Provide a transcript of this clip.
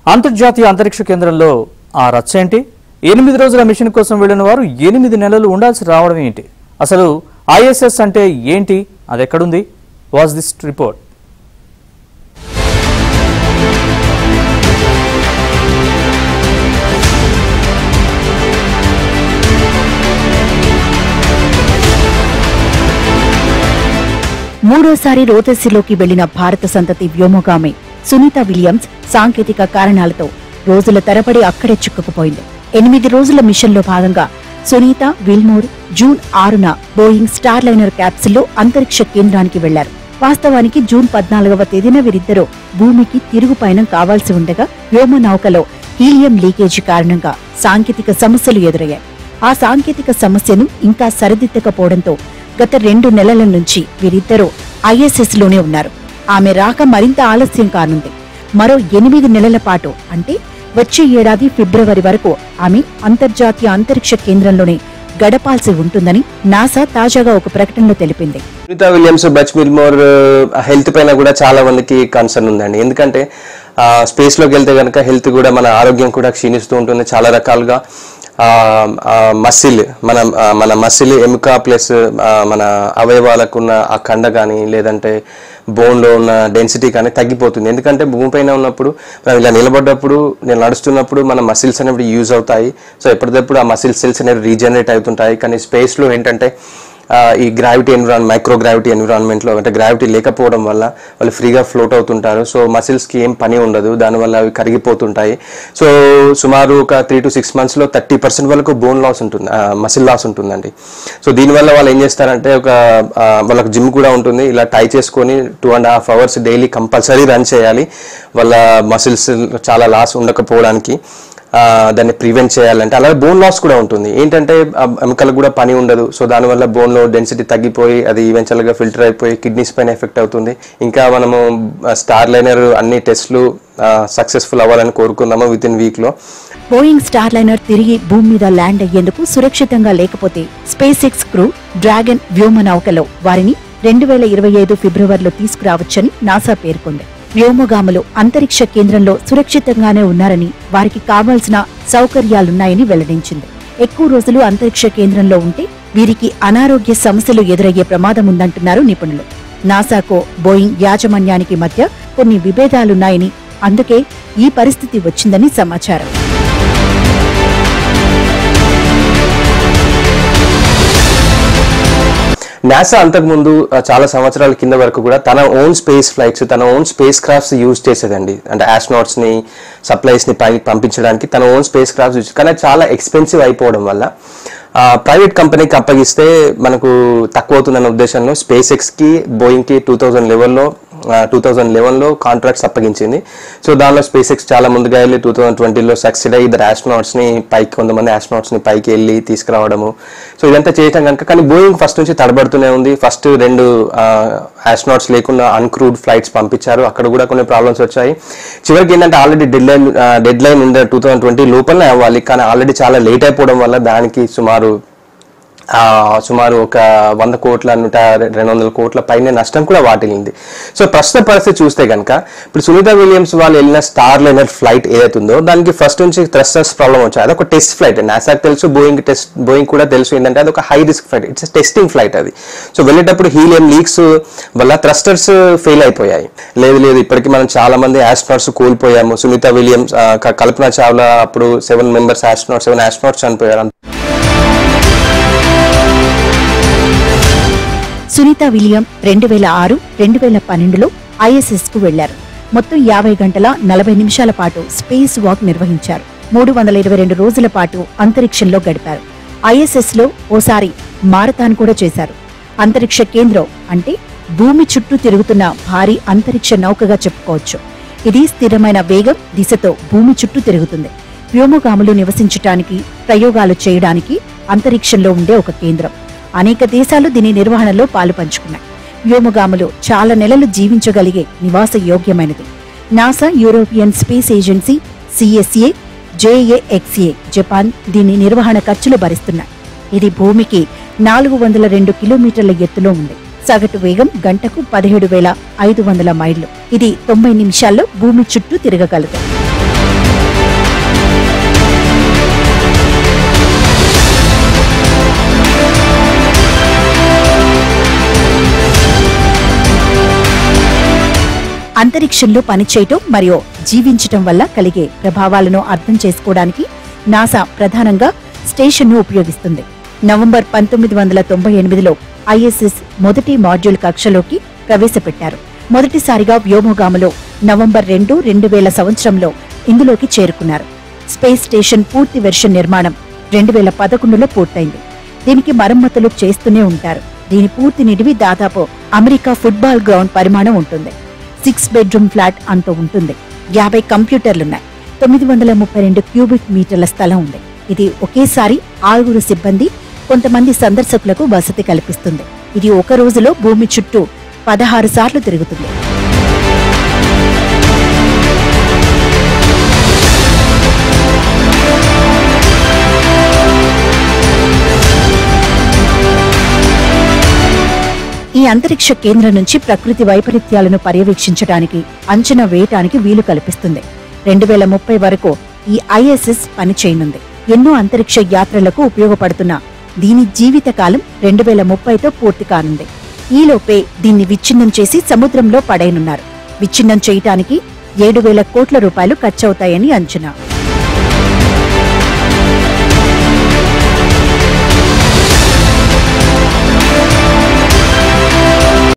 అంతర్జాతీయ అంతరిక్ష కేంద్రంలో ఆ రచ్చ ఏంటి ఎనిమిది రోజుల మిషన్ కోసం వెళ్లిన వారు ఎనిమిది నెలలు ఉండాల్సి రావడం ఏంటి అసలు ఐఎస్ఎస్ అంటే ఏంటి అది ఎక్కడుంది వాజ్ దిస్ రిపోర్ట్ మూడోసారి రోతస్సిలోకి వెళ్లిన భారత సంతతి వ్యోమగామి సునీత విలియమ్స్ సాంకేతిక కారణాలతో రోజుల తరబడి అక్కడే చిక్కుకుపోయింది ఎనిమిది రోజుల మిషన్లో భాగంగా సునీత విల్మోర్ జూన్ ఆరున బోయింగ్ స్టార్ లైనర్ క్యాప్సిల్లో అంతరిక్ష కేంద్రానికి వెళ్లారు వాస్తవానికి జూన్ పద్నాలుగవ తేదీన వీరిద్దరూ భూమికి తిరుగు పయనం కావాల్సి ఉండగా వ్యోమనౌకలో హీలియం లీకేజీ కారణంగా సాంకేతిక సమస్యలు ఎదురయ్యాయి ఆ సాంకేతిక సమస్యను ఇంకా సరిదిద్దకపోవడంతో గత రెండు నెలల నుంచి వీరిద్దరూ ఐఎస్ఎస్ లోనే ఉన్నారు ఆమె రాక మరింత ఆలస్యం కానుంది మరో ఎనిమిది నెలల పాటు అంటే వచ్చే ఏడాది ఫిబ్రవరి వరకు ఆమె అంతర్జాతీయ అంతరిక్ష కేంద్రంలోనే గడపాల్సి ఉంటుందని నాసా తాజాగా ఒక ప్రకటనలో తెలిపింది Sunita Williams Butch Wilmore health పైన కూడా చాలా మందికి కన్సర్న్ ఉందండి ఎందుకంటే స్పేస్ లోకి వెళ్తే కనుక హెల్త్ కూడా మన ఆరోగ్యం కూడా క్షీణిస్తూ ఉంటుంది చాలా రకాలుగా మసిల్ మన ఆ, మన మసిల్ ఎముక ప్లస్ మన అవయవాలకు ఉన్న ఆ కండ కానీ లేదంటే బోన్లో ఉన్న డెన్సిటీ కానీ తగ్గిపోతుంది ఎందుకంటే భూమిపైన ఉన్నప్పుడు మనం ఇలా నిలబడ్డప్పుడు నేను నడుస్తున్నప్పుడు మన మసిల్స్ అనేవి యూజ్ అవుతాయి సో ఎప్పటికప్పుడు ఆ మసిల్ సెల్స్ అనేవి రీజనరేట్ అవుతుంటాయి కానీ స్పేస్లో ఏంటంటే ఆ, ఈ గ్రావిటీ ఎన్విరాన్ మైక్రో గ్రావిటీ ఎన్విరాన్మెంట్లో అంటే గ్రావిటీ లేకపోవడం వల్ల వాళ్ళు ఫ్రీగా ఫ్లోట్ అవుతుంటారు సో మసిల్స్కి ఏం పని ఉండదు దానివల్ల అవి కరిగిపోతుంటాయి సో సుమారు ఒక త్రీ టు సిక్స్ మంత్స్లో థర్టీ పర్సెంట్ వరకు బోన్ లాస్ ఉంటుంది మసిల్ లాస్ ఉంటుందండి సో దీనివల్ల వాళ్ళు ఏం చేస్తారంటే ఒక ఆ, వాళ్ళకి జిమ్ కూడా ఉంటుంది ఇలా టై చేసుకొని two and half hours daily compulsory run చేయాలి వాళ్ళ మసిల్స్ చాలా లాస్ ఉండకపోవడానికి ఆ, దాన్ని ప్రివెంట్ చేయాలంటే అలాగే బోన్ లాస్ కూడా ఉంటుంది ఏంటంటే ఆ ఎముకలకు కూడా పని ఉండదు సో దానివల్ల బోన్లో డెన్సిటీ తగ్గిపోయి అది ఈవెన్చువల్గా ఫిల్టర్ అయిపోయి కిడ్నీస్ పైన ఎఫెక్ట్ అవుతుంది ఇంకా మనము స్టార్ లైనర్ అన్ని టెస్ట్లు సక్సెస్ఫుల్ అవ్వాలని కోరుకుందాము విత్ ఇన్ వీక్లో బోయింగ్ స్టార్ లైనర్ తిరిగి భూమి మీద ల్యాండ్ అయ్యేందుకు సురక్షితంగా లేకపోతే స్పేస్ ఎక్స్ క్రూ డ్రాగన్ వ్యోమ నౌకలో వారిని రెండు వేల ఇరవై ఐదు ఫిబ్రవరిలో తీసుకురావచ్చని నాసా పేర్కొంది వ్యోమగాములు అంతరిక్ష కేంద్రంలో సురక్షితంగానే ఉన్నారని వారికి కావాల్సిన సౌకర్యాలున్నాయని వెల్లడించింది ఎక్కువ రోజులు అంతరిక్ష కేంద్రంలో ఉంటే వీరికి అనారోగ్య సమస్యలు ఎదురయ్యే ప్రమాదం ఉందంటున్నారు నిపుణులు నాసాకు బోయింగ్ యాజమాన్యానికి మధ్య కొన్ని విభేదాలున్నాయని అందుకే ఈ పరిస్థితి వచ్చిందని సమాచారం నాసా అంతకుముందు ఆ, చాలా సంవత్సరాల కింద వరకు కూడా తన ఓన్ స్పేస్ ఫ్లైట్స్ తన ఓన్ స్పేస్ క్రాఫ్ట్స్ యూజ్ చేసేదండి అంటే ఆస్ట్రోనాట్స్ ని సప్లైస్ ని పైకి పంపించడానికి తన ఓన్ స్పేస్ క్రాఫ్ట్స్ యూజ్ కానీ అది చాలా ఎక్స్పెన్సివ్ అయిపోవడం వల్ల ప్రైవేట్ కంపెనీకి అప్పగిస్తే మనకు తక్కువ అవుతుందన్న ఉద్దేశంలో స్పేస్ ఎక్స్ కి బోయింగ్ కి టూ థౌజండ్ లెవెల్లో టూ థౌజండ్ లెవెన్లో కాంట్రాక్ట్స్ అప్పగించింది సో దానిలో స్పేస్ ఎక్స్ చాలా ముందుగా వెళ్ళి టూ థౌజండ్ ట్వంటీలో సక్సెడ్ అయ్యి ఇద్దరు astronauts ని పైకి కొంతమంది astronauts ని పైకి వెళ్ళి తీసుకురావడము సో ఇదంతా చేయటం కనుక కానీ బోయింగ్ ఫస్ట్ నుంచి తడబడుతూనే ఉంది ఫస్ట్ రెండు ఆస్ట్రోనాట్స్ లేకుండా అన్క్రూడ్ ఫ్లైట్స్ పంపించారు అక్కడ కూడా కొన్ని ప్రాబ్లమ్స్ వచ్చాయి చివరికి ఏంటంటే already deadline deadline ఉండే టూ థౌజండ్ ట్వంటీ లోపలనే అవ్వాలి కానీ ఆల్రెడీ చాలా లేట్ అయిపోవడం వల్ల దానికి సుమారు ఆ, సుమారు ఒక వంద కోట్ల నూట రెండు వందల కోట్ల పైన నష్టం కూడా వాటిల్లింది సో ప్రస్తుత పరిస్థితి చూస్తే కనుక ఇప్పుడు సునీత విలియమ్స్ వాళ్ళు వెళ్ళిన స్టార్ లైనర్ ఫ్లైట్ ఏదైతుందో దానికి ఫస్ట్ నుంచి థ్రస్టర్స్ ప్రాబ్లం వచ్చాయి అది ఒక టెస్ట్ ఫ్లైట్ నాసాక్ తెలుసు బోయింగ్ టెస్ట్ బోయింగ్ కూడా తెలుసు ఏంటంటే అది ఒక high risk flight it's testing flight అది సో వెళ్ళేటప్పుడు హీలియం లీక్స్ వల్ల థ్రస్టర్స్ ఫెయిల్ అయిపోయాయి లేదు లేదు ఇప్పటికీ మనం చాలా మంది ఆస్ట్రోనాట్స్ కోల్పోయాము సునీత విలియమ్స్ ఆ, క- కల్పన చావ్లా అప్పుడు seven members astronaut seven astronauts చనిపోయారు సునీత విలియం రెండు వేల ఆరు రెండు వేల పన్నెండులో ఐఎస్ఎస్ కు వెళ్లారు మొత్తం యాభై గంటల నలభై నిమిషాల పాటు స్పేస్ వాక్ నిర్వహించారు మూడు వందల ఇరవై రెండు రోజుల పాటు అంతరిక్షంలో గడిపారు ఐఎస్ఎస్ లో ఓసారి మారథాన్ కూడా చేశారు అంతరిక్ష కేంద్రం అంటే భూమి చుట్టూ తిరుగుతున్న భారీ అంతరిక్ష నౌకగా చెప్పుకోవచ్చు ఇది స్థిరమైన వేగం దిశతో భూమి చుట్టూ తిరుగుతుంది వ్యోమగాములు నివసించటానికి ప్రయోగాలు చేయడానికి అంతరిక్షంలో ఉండే ఒక కేంద్రం అనేక దేశాలు దీని నిర్వహణలో పాలు పంచుకున్నాయి వ్యోమగాములు చాలా నెలలు జీవించగలిగే నివాస యోగ్యమైనది NASA European space agency CSA JAXA Japan దీని నిర్వహణ ఖర్చులు భరిస్తున్నాయి ఇది భూమికి నాలుగు వందల రెండు కిలోమీటర్ల ఎత్తులో ఉంది సగటు వేగం గంటకు పదిహేడు వేల ఐదు వందల మైళ్లు ఇది తొంభై నిమిషాల్లో భూమి చుట్టూ తిరగగలదు అంతరిక్షంలో పనిచేయటం మరియు జీవించటం వల్ల కలిగే ప్రభావాలను అర్థం చేసుకోవడానికి నాసా ప్రధానంగా స్టేషన్ను ఉపయోగిస్తుంది నవంబర్ పంతొమ్మిది వందల తొంభై ఎనిమిదిలో ఐఎస్ఎస్ మొదటి మాడ్యూల్ కక్షలోకి ప్రవేశపెట్టారు మొదటిసారిగా వ్యోమగాములో నవంబర్ రెండు రెండు వేల సంవత్సరంలో ఇందులోకి చేరుకున్నారు స్పేస్ స్టేషన్ పూర్తి వెర్షన్ నిర్మాణం రెండు వేల పదకొండులో పూర్తయింది దీనికి మరమ్మతులు చేస్తూనే ఉంటారు దీని పూర్తి నిడివి దాదాపు అమెరికా ఫుట్బాల్ గ్రౌండ్ పరిమాణం ఉంటుంది సిక్స్ బెడ్రూమ్ ఫ్లాట్ అంత ఉంటుంది యాభై కంప్యూటర్లున్నాయి తొమ్మిది వందల ముప్పై రెండు క్యూబిక్ మీటర్ల స్థలం ఉంది ఇది ఒకేసారి ఆరుగురు సిబ్బంది కొంతమంది సందర్శకులకు వసతి కల్పిస్తుంది ఇది ఒక రోజులో భూమి చుట్టూ పదహారు సార్లు తిరుగుతుంది ఈ అంతరిక్ష కేంద్రం నుంచి ప్రకృతి వైపరీత్యాలను పర్యవేక్షించడానికి అంచనా వేయటానికి వీలు కల్పిస్తుంది రెండు వేల ముప్పై వరకు ఈ ఐఎస్ఎస్ పనిచేయనుంది ఎన్నో అంతరిక్ష యాత్రలకు ఉపయోగపడుతున్న దీని జీవితకాలం రెండు వేల ముప్పైతో పూర్తి కానుంది ఈలోపే దీన్ని విచ్ఛిన్నం చేసి సముద్రంలో పడేయనున్నారు విచ్ఛిన్నం చేయటానికి ఏడు వేల కోట్ల రూపాయలు ఖర్చవుతాయని అంచనా